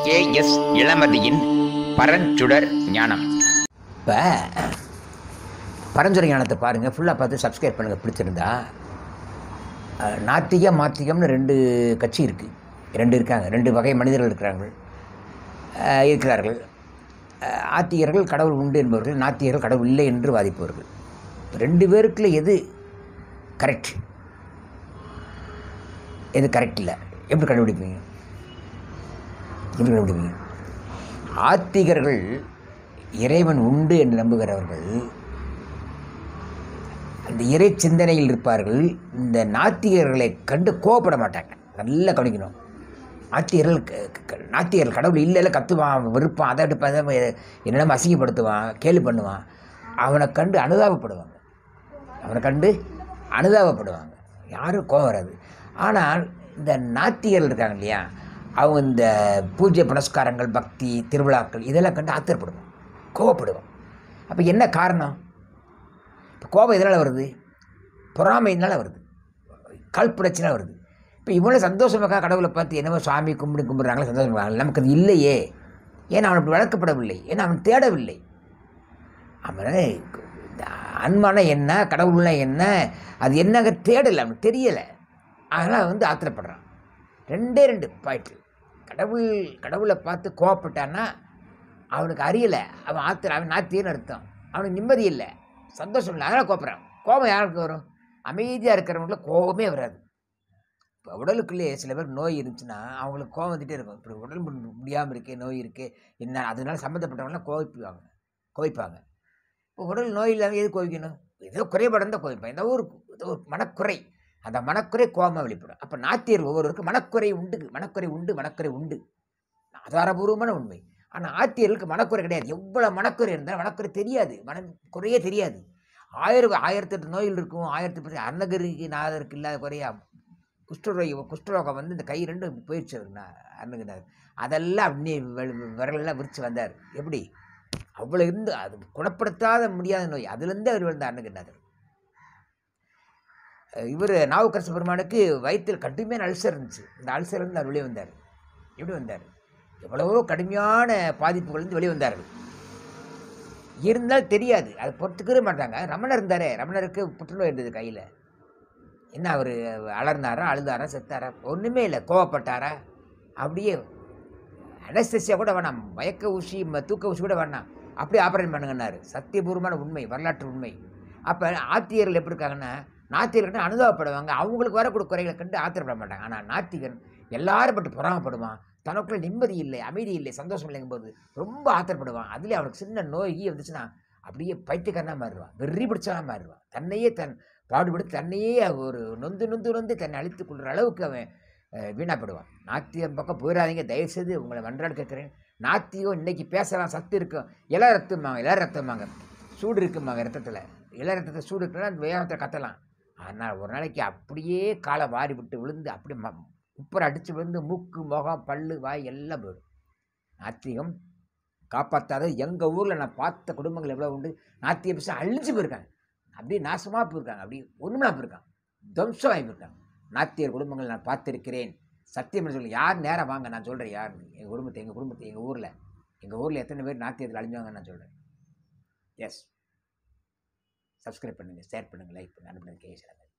K S இளமதியின் பரஞ்சுடர் ஞானம் இப்போ பரஞ்சுரை ஞானத்தை பாருங்கள் ஃபுல்லாக பார்த்து சப்ஸ்கிரைப் பண்ணுங்கள் பிடிச்சிருந்தா அஹ், நாத்திக மாத்திகம்னு ரெண்டு கட்சி இருக்குது ரெண்டு இருக்காங்க ரெண்டு வகை மனிதர்கள் இருக்கிறார்கள் அஹ், இருக்கிறார்கள் அஹ், ஆத்திகர்கள் கடவுள் உண்டு என்பவர்கள் நாத்திகர்கள் கடவுள் இல்லை என்று வாதிப்பவர்கள் ரெண்டு பேருக்குள்ள எது கரெக்ட் எது கரெக்ட் இல்லை எப்படி கண்டுபிடிப்பீங்க எப்படி கண்டுபிடிப்பீங்க ஆத்திகர்கள் இறைவன் உண்டு என்று நம்புகிறவர்கள் அந்த இறை சிந்தனையில் இருப்பார்கள் இந்த நாத்திகர்களை கண்டு கோவப்பட மாட்டாங்க நல்லா கவனிக்கணும் நாத்திகர்கள் க- க- நாத்திகர்கள் கடவுள் இல்லை இல்லை கத்துவான் வெறுப்பான் அதை எடுப்பான் அதை என்னென்ன அசிங்கப்படுத்துவான் கேலி பண்ணுவான் அவனை கண்டு அனுதாபப்படுவாங்க அவனை கண்டு அனுதாபப்படுவாங்க யாரும் கோவம் வராது ஆனால் இந்த நாத்திகர்கள் இருக்காங்க இல்லையா அவங்க இந்த பூஜை புனஸ்காரங்கள் பக்தி திருவிழாக்கள் இதெல்லாம் கண்டு ஆத்திரப்படுவான் கோவப்படுவான் அப்போ என்ன காரணம் இப்போ கோபம் எதனால் வருது பொறாமையினால் வருது கல்புரட்சினால் வருது இப்போ இவ்வளோ சந்தோஷமாக கடவுளை பார்த்து என்னவோ சாமி கும்பிடு கும்பிட்றாங்களே சந்தோஷமாக நமக்கு அது இல்லையே ஏன்னா அவன் அப்படி வளர்க்கப்படவில்லை ஏன்னா அவன் தேடவில்லை அவன் இந்த அன்பான என்ன கடவுள்னா என்ன அது என்னங்க தேடலை அவனுக்கு தெரியலை அதனால் அவன் வந்து ஆத்திரப்படுறான் ரெண்டே ரெண்டு பாயிண்ட் கடவுள் கடவுளை பார்த்து கோவப்பட்டான்னா அவனுக்கு அறியலை அவன் ஆத்திர அவன் நாத்தியன்னு அர்த்தம் அவனுக்கு நிம்மதி இல்லை சந்தோஷம் இல்லை அதனால் கோபப்படுறான் கோபம் யாருக்கு வரும் அமைதியாக இருக்கிறவங்களுக்கு கோபமே வராது இப்போ உடலுக்குள்ளே சில பேர் நோய் இருந்துச்சுன்னா அவங்களுக்கு கோபம் வந்துட்டே இருக்கும் இப்படி உடல் முடியாமல் இருக்கே நோய் இருக்கே என்ன அதனால சம்மந்தப்பட்டவங்களாம் கோவிப்பாங்க கோவிப்பாங்க இப்போ உடல் நோய் இல்லாமல் எது கோவிக்கணும் ஏதோ குறைபாடு தான் கோவிப்பான் ஏதோ ஒரு ஏதோ ஒரு மனக்குறை அந்த மனக்குறை கோபமாக வெளிப்படும் அப்போ நாத்தியர் ஒவ்வொருவருக்கும் மனக்குறை உண்டு மனக்குறை உண்டு மனக்குறை உண்டு ஆதாரபூர்வமான உண்மை ஆனால் ஆத்தியர்களுக்கு மனக்குறை கிடையாது எவ்வளோ மனக்குறை இருந்தாலும் மனக்குறை தெரியாது மன குறையே தெரியாது ஆயிரம் ஆயிரத்தெட்டு நோய்கள் இருக்கும் ஆயிரத்தி பத்து அன்னகிரிக்கு நாதருக்கு இல்லாத குறையா குஷ்டரோகம் குஷ்டரோகம் வந்து இந்த கை ரெண்டும் போயிடுச்சு அவருக்கு அன்னகிரிநாதர் அதெல்லாம் அப்படியே வெ- விரலெல்லாம் விரிச்சு வந்தார் எப்படி அவ்வளோ இருந்து அது குணப்படுத்தாத முடியாத நோய் அதுலேருந்து அவர் வந்தார் அன்னகிரிநாதர் இவர் நாவுக்கரசு பெருமானுக்கு வயிற்றில் கடுமையான அல்சர் இருந்துச்சு இந்த அல்சர்லேருந்து அவர் வெளியே வந்தார் எப்படி வந்தார் எவ்வளவோ கடுமையான பாதிப்புகள்லேருந்து வெளியே வந்தார்கள் இருந்தால் தெரியாது அதை பொறுத்துக்கவே மாட்டாங்க ரமணர் இருந்தாரே ரமணருக்கு புற்றுநோய் இருந்தது கையில் என்ன அவர் அலர்ந்தாரா அழுதாரா செத்தாரா ஒன்றுமே இல்லை கோவப்பட்டாரா அப்படியே அனஸ்தசியா கூட வேணாம் மயக்க ஊசி ம- தூக்க ஊசி கூட வேணாம் அப்படியே ஆப்ரேஷன் பண்ணுங்கன்னாரு சத்தியபூர்வமான உண்மை வரலாற்று உண்மை அப்போ ஆத்தியர்கள் எப்படி இருக்காங்கன்னா நாத்திகர்கள் அனுதாபப்படுவாங்க அவங்களுக்கு வரக்கூடிய குறைகளை கண்டு ஆத்திரப்பட மாட்டாங்க ஆனால் நாத்திகன் எல்லாரும் பட்டு பொறாமப்படுவான் தனக்குள்ள நிம்மதி இல்லை அமைதி இல்லை சந்தோஷம் இல்லைங்கும்போது ரொம்ப ஆத்திரப்படுவான் அதுலேயே அவனுக்கு சின்ன நோய் கீ வந்துச்சுன்னா அப்படியே பைத்தியக்காரனாக மாறிடுவான் வெறி பிடிச்சவனா மாறிடுவான் தன்னையே தன் பாடுபடுத்தி தன்னையே ஒரு நொந்து நொந்து நொந்து தன்னை அழித்துக் கொள்கிற அளவுக்கு அவன் அஹ், வீணாப்படுவான் நாத்தியம் பக்கம் போயிடாதீங்க தயவுசெய்து உங்களை மன்றாடு கேட்குறேன் நாத்தியம் இன்னைக்கு பேசலாம் சத்து இருக்கும் இள ரத்தமாங்க இள ரத்தமாங்க சூடு இருக்குமாங்க ரத்தத்தில் இள ரத்தத்தை சூடு இருக்குன்னா அந்த வேகத்தில் கத்தலாம் ஆனால் ஒரு நாளைக்கு அப்படியே காலை வாரி விட்டு விழுந்து அப்படியே ம உப்பரை அடித்து விழுந்து மூக்கு முகம் பல்லு வாய் எல்லாம் போயிடும் நாத்திகம் காப்பாற்றாத எங்கள் ஊரில் நான் பார்த்த குடும்பங்கள் எவ்வளோ உண்டு நாத்திய பிசை அழிஞ்சு போயிருக்காங்க அப்படியே நாசமாக போயிருக்காங்க அப்படி ஒன்றுமே போயிருக்காங்க துவம்சமாகி போயிருக்காங்க நாத்தியர் குடும்பங்கள் நான் பார்த்திருக்கிறேன் சத்தியம் சொல்லி யார் நேரம் வாங்க நான் சொல்கிறேன் யாருன்னு எங்கள் குடும்பத்தை எங்கள் குடும்பத்தை எங்கள் ஊரில் எங்கள் ஊரில் எத்தனை பேர் நாத்தியத்தில் அழிஞ்சாங்கன்னு நான் சொல்கிறேன் எஸ் சப்ஸ்கிரைப் பண்ணுங்கள் ஷேர் பண்ணுங்கள் லைக் பண்ணுங்கள் அனுப்புங்க கேஸ்